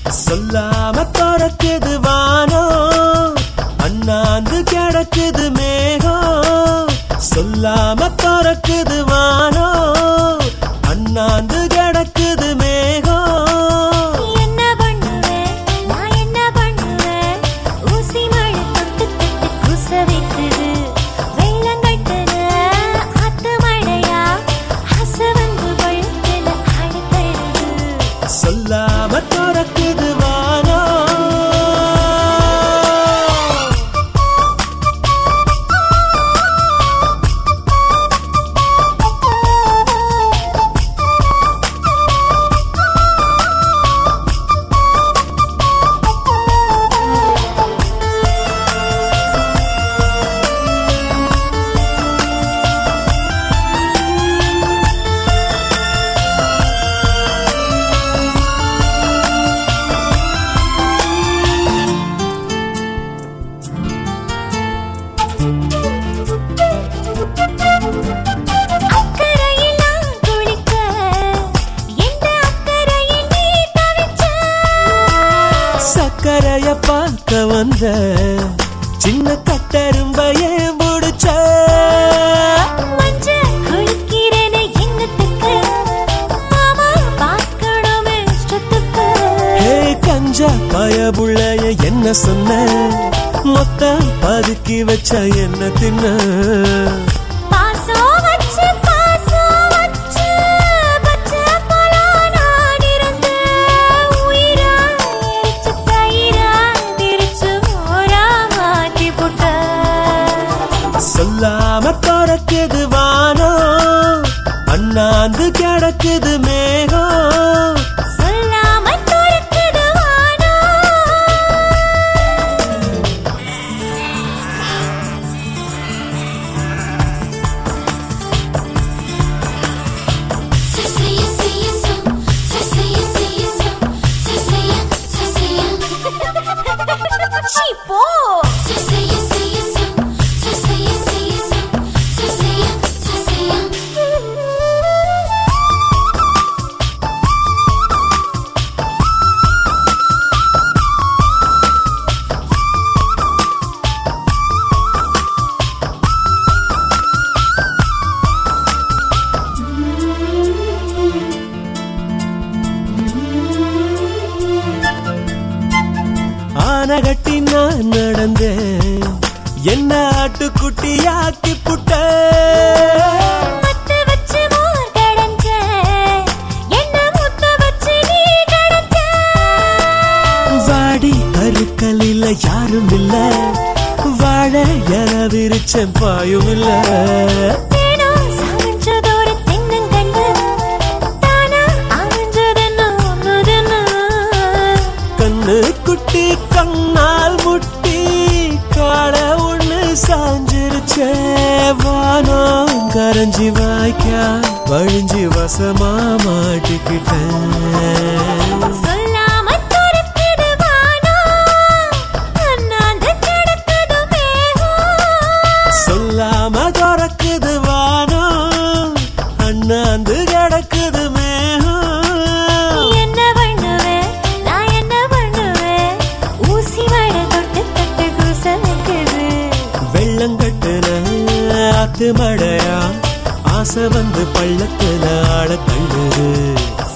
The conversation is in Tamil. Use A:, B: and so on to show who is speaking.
A: சொல்லாம திறக்குது வானம் அண்ணாந்து கிடக்குது மேகம் சொல்லாம திறக்குது வானம் அண்ணாந்து கிடக்குது மேகம்
B: என்ன பண்ணுவேன் நான் என்ன பண்ணுவேன் ஊசி மழை தொட்டு தொட்டு குச வைக்குது வெள்ளம் கட்டுன ஆத்து மழையா அசவந்து வழுத்துல அழுத்தழுது
A: சொல்லாம திறக்குது வானம்
B: அக்கறையில் நான் குளிக்க எந்த அக்கறையில் நீ தவிச்ச
A: சக்கரைய பார்க்க வந்த சின்ன கட்டரும்பையே முடிச்ச
B: மஞ்ச குளிக்கிறேனே எண்ணத்துக்கு மாமா பார்க்கணுமே இஷ்டத்துக்கு
A: ஹே கஞ்சா பயபுள்ளைய என்ன சொன்ன மொத்தம் பதுக்கி வச்ச என்ன தின்ன
B: பாசம் வச்சு பாசம் வச்சு பச்சை போல நான் இருந்து உயிரா எரிச்சு தயிரா திரிச்சு மோரா மாத்தி போட்ட
A: சொல்லாம திறக்குது வானம் அண்ணாந்து கிடக்குது மேகம்
B: சொல்லாம துறக்குது வானம் சீ, போ
A: ஆன கட்டி நான் நடந்தேன் என்ன ஆட்டுக்குட்டியாக்கி புட்ட
B: மத்து வச்சு மோர் கடஞ்ச என்ன முத்த வச்சு நீ கடஞ்ச
A: வாடி கருக்கலில யாரும் இல்ல வாழ என விரிச்சம் பாயும் இல்ல
B: தேனோ சமைஞ்சதோடு தென்னங்கண்டு தானா அமைஞ்சதென்ன ஒண்ணுதென்ன
A: கண்ணு குட்டி கண்ணால் முட்டி காட ஒண்ணு சாஞ்சிருச்சே வானம் கரைஞ்சி வாய்க்கா வழிஞ்சி வசமா மாட்டிக்கிட்டேன்
B: சொல்லாம துறக்குது வானம் அண்ணாந்து கிடக்குது மேகம்
A: சொல்லாம திறக்குது வானம் அண்ணாந்து கிடக்குது மேகம்
B: என்ன பண்ணுவேன் நான் என்ன பண்ணுவேன் ஊசி மழை தொட்டு தொட்டு குச வைக்குது
A: வெள்ளங்கட்டுன ஆத்து மழையா ஆசை வந்து பள்ளத்துல ஆழ தள்ளுது